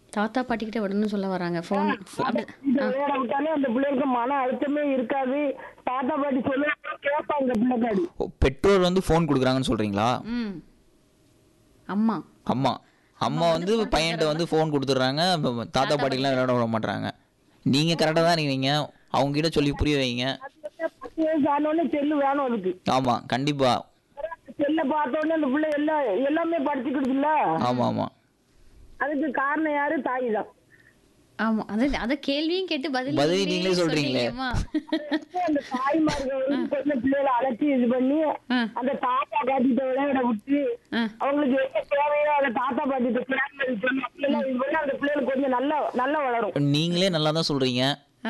தாத்தா பாட்டிக்கிட்ட விடணும்னு சொல்ல வராங்க ஃபோன் அப்படி இந்த விளையாட விட்டாலே அந்த பிள்ளைகளுக்கு மன அழுத்தமே இருக்காது தாத்தா பாட்டி சொல்ல கேட்பாங்க பிள்ளைக்காடி ஓ, பெற்றோர் வந்து ஃபோன் கொடுக்குறாங்கன்னு சொல்றீங்களா ம் அம்மா அம்மா அம்மா வந்து பையன்கிட்ட வந்து ஃபோன் கொடுத்துட்றாங்க தாத்தா பாட்டிக்கெல்லாம் விளையாட விட மாட்டாங்க நீங்க கரெக்டாக தான் இருக்கீங்க அவங்க கிட்ட சொல்லி புரிய வைங்க பத்து வயசு ஆனோடனே செல்லு வேணும் அதுக்கு ஆமா கண்டிப்பா செல்ல பார்த்த உடனே அந்த பிள்ளை எல்லாம் எல்லாமே படிச்சுக்கிடுதுல்ல ஆமா ஆமா அதுக்கு காரணம் யாரு தாய் தான் ஆமா அது அத கேள்வியும் கேட்டு பதில் பதில் நீங்களே நீங்களே சொல்றீங்களே. சொல்றீங்கம்மா. அந்த தாய்மார்கள் வந்து கொஞ்சம் பிள்ளைகளை அழைச்சி இது பண்ணி ஆ. அந்த தாத்தா பாட்டிட்ட விளையாட விட்டு ஆ. அவங்களுக்கு என்ன தேவையோ அந்த தாத்தா பாட்டிட்ட பிள்ளைங்க சொல்லி அப்படியெல்லாம் இது பண்ணி அந்த பிள்ளைகளுக்கு கொஞ்சம் நல்லா நல்லா வளரும் நீங்களே நல்லா தான் சொல்றீங்க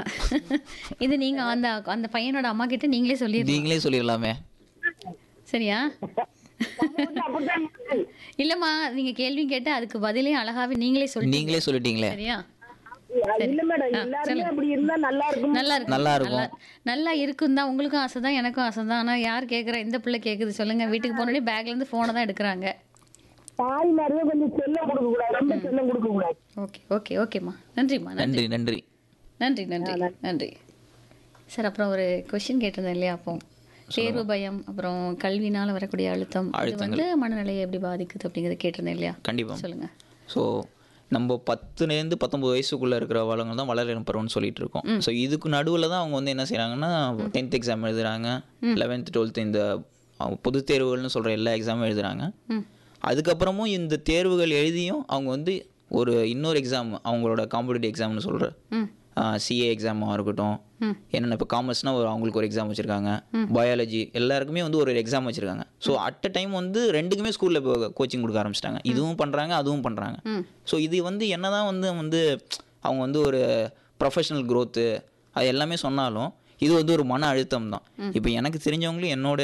இது நீங்க அந்த அந்த பையனோட அம்மா கிட்ட நீங்களே சொல்லிடுங்க நீங்களே சொல்லிடலாமே சரியா நம்ம வந்து அப்படித்தான் இருக்கு. இல்லம்மா நீங்க கேள்வி கேட்டு அதுக்கு பதிலே அழகாவே நீங்களே சொல்லிட்டீங்க நீங்களே சொல்லிட்டீங்களே சரியா இல்ல மேடம் எல்லாருமே அப்படி இருந்தா நல்லா இருக்கும் நல்லா இருக்கு நல்லா இருக்கும். நல்லா- நல்லா இருக்கும் தான் உங்களுக்கும் ஆசை தான் எனக்கும் ஆசை தான் ஆனா யார் கேக்குறா எந்த பிள்ளை கேக்குது சொல்லுங்க வீட்டுக்கு போனோடனே பேக்ல இருந்து போனை தான் எடுக்கிறாங்க தாய்மார்களே கொஞ்சம் செல்லம் கொடுக்க கூடாது ரொம்ப செல்லம் கொடுக்க கூடாது ஓகே ஓகே ஓகேம்மா நன்றிம்மா நன்றி நன்றி நன்றி நன்றி நன்றி நன்றி சார் அப்புறம் ஒரு கொஸ்டின் கேட்டிருந்தேன் இல்லையா அப்போ தேர்வு பயம் அப்புறம் கல்வினால வரக்கூடிய அழுத்தம் இது வந்து மனநிலையை எப்படி பாதிக்குது அப்படிங்கறத கேட்டிருந்தேன் இல்லையா கண்டிப்பா சொல்லுங்க ஸோ நம்ம பத்துலேருந்து பத்தொம்பது வயசுக்குள்ளே இருக்கிற வளங்க தான் வளரும் பருவம்னு சொல்லிட்டு இருக்கோம் ஸோ இதுக்கு நடுவில் தான் அவங்க வந்து என்ன செய்கிறாங்கன்னா டென்த் எக்ஸாம் எழுதுறாங்க லெவன்த் டுவெல்த் இந்த அவங்க பொதுத் தேர்வுகள்னு சொல்கிற எல்லா எக்ஸாமும் எழுதுறாங்க ம் அதுக்கப்புறமும் இந்த தேர்வுகள் எழுதியும் அவங்க வந்து ஒரு இன்னொரு எக்ஸாம் அவங்களோட காம்படிட்டிவ் எக்ஸாம்னு சொல்கிற ம் சிஏ எக்ஸாமாக இருக்கட்டும் ம். என்னென்ன இப்போ காமர்ஸ்னால் ஒரு அவங்களுக்கு ஒரு எக்ஸாம் வச்சுருக்காங்க பயாலஜி எல்லாருக்குமே வந்து ஒரு எக்ஸாம் வச்சுருக்காங்க ஸோ அட் அ டைம் வந்து ரெண்டுக்குமே ஸ்கூலில் இப்போ கோச்சிங் கொடுக்க ஆரம்பிச்சிட்டாங்க இதுவும் பண்ணுறாங்க அதுவும் பண்ணுறாங்க ம். ஸோ இது வந்து என்னதான் வந்து வந்து அவங்க வந்து ஒரு ப்ரொஃபஷனல் growth அது எல்லாமே சொன்னாலும் இது வந்து ஒரு மன அழுத்தம் தான் இப்போ எனக்கு தெரிஞ்சவங்களும் என்னோட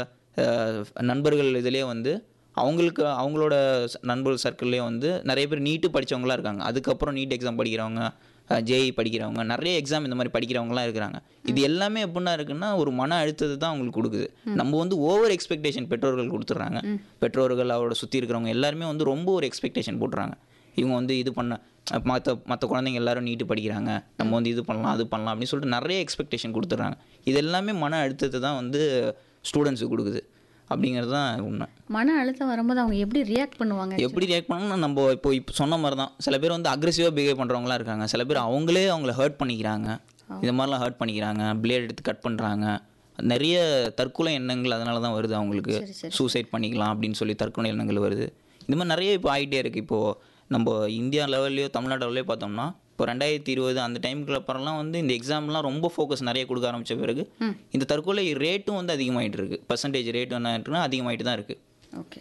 அஹ், நண்பர்கள் இதுலேயே வந்து அவங்களுக்கு அவங்களோட ச- நண்பர்கள் சர்க்கிள்லேயே வந்து நிறைய பேர் நீட்டு படிச்சவங்களா இருக்காங்க அதுக்கப்புறம் நீட் எக்ஸாம் படிக்கிறவங்க ஜேஇ படிக்கிறவங்க நிறைய எக்ஸாம் இந்த மாதிரி படிக்கிறவங்கலாம் இருக்கிறாங்க இது எல்லாமே எப்படின்னா இருக்குன்னா ஒரு மன அழுத்தத்தை தான் அவங்களுக்கு கொடுக்குது நம்ம வந்து ஓவர் எக்ஸ்பெக்டேஷன் பெற்றோர்கள் கொடுத்துட்றாங்க பெற்றோர்கள் அவரோட சுற்றி இருக்கிறவங்க எல்லாருமே வந்து ரொம்ப ஒரு எக்ஸ்பெக்டேஷன் போட்டுறாங்க இவங்க வந்து இது பண்ண மற்ற மற்ற குழந்தைங்க எல்லாரும் நீட்டு படிக்கிறாங்க நம்ம வந்து இது பண்ணலாம் அது பண்ணலாம் அப்படின்னு சொல்லிட்டு நிறைய எக்ஸ்பெக்டேஷன் கொடுத்துட்றாங்க இது எல்லாமே மன அழுத்தத்தை தான் வந்து ஸ்டூடெண்ட்ஸுக்கு கொடுக்குது அப்படிங்கிறது தான் உண்மை மன அழுத்தம் வரும்போது அவங்க எப்படி ரியாக்ட் பண்ணுவாங்க எப்படி ரியாக்ட் பண்ணணும்னா நம்ம இப்போ இப்போ சொன்ன மாதிரி தான் சில பேர் வந்து அக்ரெசிவாக பிஹேவ் பண்ணுறவங்களாம் இருக்காங்க சில பேர் அவங்களே அவங்கள ஹர்ட் பண்ணிக்கிறாங்க இந்த மாதிரிலாம் ஹர்ட் பண்ணிக்கிறாங்க பிளேட் எடுத்து கட் பண்ணுறாங்க நிறைய தற்கொலை எண்ணங்கள் அதனால தான் வருது அவங்களுக்கு சரி, சரி. சூசைட் பண்ணிக்கலாம் அப்படின்னு சொல்லி தற்கொலை எண்ணங்கள் வருது இந்த மாதிரி நிறைய இப்போ ஆகிட்டே இருக்குது இப்போது நம்ம இந்தியா லெவல்லையோ தமிழ்நாடு லெவல்லையோ பார்த்தோம்னா இப்போ ரெண்டாயிரத்தி இருபது அந்த டைமுக்கு அப்புறம்லாம் வந்து இந்த எக்ஸாம்லாம் ரொம்ப ஃபோக்கஸ் நிறைய கொடுக்க ஆரம்பிச்ச பிறகு இந்த தற்கொலை ரேட்டும் வந்து அதிகமாயிட்டு இருக்கு பர்சன்டேஜ் ரேட் என்ன ஆயிட்டுனா அதிகமாயிட்டு தான் இருக்குது ஓகே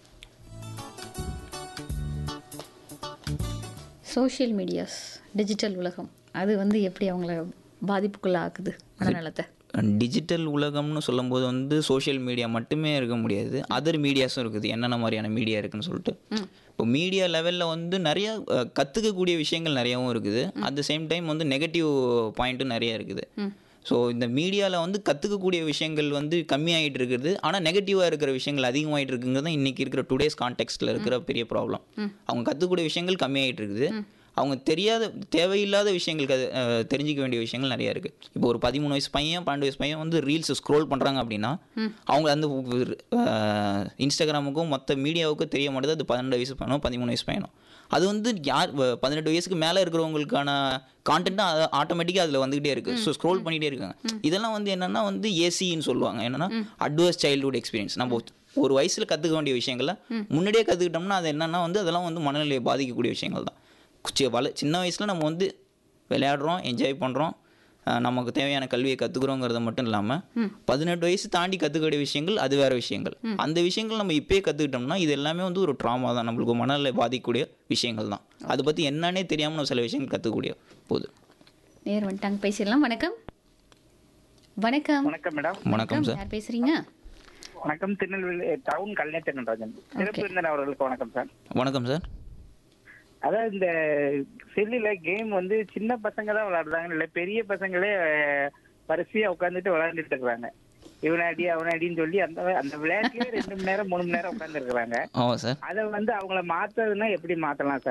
சோஷியல் மீடியாஸ் டிஜிட்டல் உலகம் அது வந்து எப்படி அவங்கள பாதிப்புக்குள்ள ஆக்குது மனநலத்தை டிஜிட்டல் உலகம்னு சொல்லும்போது வந்து சோஷியல் மீடியா மட்டுமே இருக்க முடியாது அதர் மீடியாஸும் இருக்குது என்னென்ன மாதிரியான மீடியா இருக்குன்னு சொல்லிட்டு இப்போ மீடியா லெவலில் வந்து நிறைய அஹ், கத்துக்கக்கூடிய விஷயங்கள் நிறையவும் இருக்குது அட் த சேம் டைம் வந்து நெகட்டிவ் பாயிண்ட்டும் நிறைய இருக்குது ஸோ இந்த மீடியாவில் வந்து கற்றுக்கக்கூடிய விஷயங்கள் வந்து கம்மியாயிட்டு இருக்குது ஆனால் நெகட்டிவாக இருக்கிற விஷயங்கள் அதிகமாயிட்டு இருக்குங்கிறது தான் இன்றைக்கி இருக்கிற டுடேஸ் கான்டெக்ஸ்ட்டில் இருக்கிற பெரிய ப்ராப்ளம் அவங்க கற்றுக்கக்கூடிய விஷயங்கள் கம்மியாயிட்டு இருக்குது அவங்க தெரியாத தேவையில்லாத விஷயங்கள் கது- அஹ், தெரிஞ்சுக்க வேண்டிய விஷயங்கள் நிறைய இருக்குது இப்போ ஒரு பதிமூணு வயசு பையன் பன்னெண்டு வயசு பையன் வந்து ரீல்ஸ் ஸ்க்ரோல் பண்ணுறாங்க அப்படின்னா அவங்க அந்த அஹ், இன்ஸ்டாகிராமுக்கும் மற்ற மீடியாவுக்கும் தெரிய மாட்டேது அது பன்னெண்டு வயசு பையனோ பதிமூணு வயசு பையனோ அது வந்து யார் வ- பதினெட்டு வயசுக்கு மேலே இருக்கிறவங்களுக்கான கான்டென்ட்டாக ஆட்டோமேட்டிக்காக அதில் வந்துகிட்டே இருக்குது ஸோ ஸ்க்ரோல் பண்ணிகிட்டே இருக்காங்க இதெல்லாம் வந்து என்னென்னா வந்து ஏசின்னு சொல்லுவாங்க என்னென்னா அட்வர்ஸ் சைல்ட்ஹுட் எக்ஸ்பீரியன்ஸ் நம்ம ஒரு வயசில் கற்றுக்க வேண்டிய விஷயங்களை முன்னாடியே கற்றுக்கிட்டோம்னா அது என்னென்னா வந்து அதெல்லாம் வந்து மனநிலையை பாதிக்கக்கூடிய விஷயங்கள் தான் சி- வள சின்ன வயசில் நம்ம வந்து விளையாடுறோம் என்ஜாய் பண்ணுறோம் நமக்கு தேவையான கல்வியை கற்றுக்குறோங்கிறது மட்டும் இல்லாமல் பதினெட்டு வயசு தாண்டி கற்றுக்க வேண்டிய விஷயங்கள் அது வேறு விஷயங்கள் அந்த விஷயங்கள் நம்ம இப்பயே கற்றுக்கிட்டோம்னா இது எல்லாமே வந்து ஒரு ட்ராமா தான் நம்மளுக்கு மனநிலை பாதிக்கக்கூடிய விஷயங்கள் தான் அதை பற்றி என்னன்னே தெரியாமல் நம்ம சில விஷயங்கள் கற்றுக்கக்கூடிய போகுது நேர் வந்துட்டாங்க பேசிடலாம் வணக்கம் வணக்கம் வணக்கம் மேடம் வணக்கம் சார் யார் பேசுறீங்க வணக்கம் திருநெல்வேலி டவுன் கல்யாணத்தன் ராஜன் சிறப்பு விருந்தினர் அவர்களுக்கு வணக்கம் சார் வணக்கம் சார் அதாவது இந்த செல்லுல கேம் வந்து சின்ன பசங்க தான் விளையாடுறாங்க இல்ல பெரிய பசங்களே அஹ், வரிசையா உட்காந்துட்டு விளையாண்டுட்டு இருக்காங்க இவனாடி அவனாடின்னு சொல்லி அந்த அந்த விளையாட்டுலயே ரெண்டு மணி நேரம் மூணு மணி நேரம் உட்கார்ந்து இருக்கிறாங்க ஆமாம் சார் அதை வந்து அவங்கள மாத்துறதுன்னா எப்படி மாத்தலாம் சார்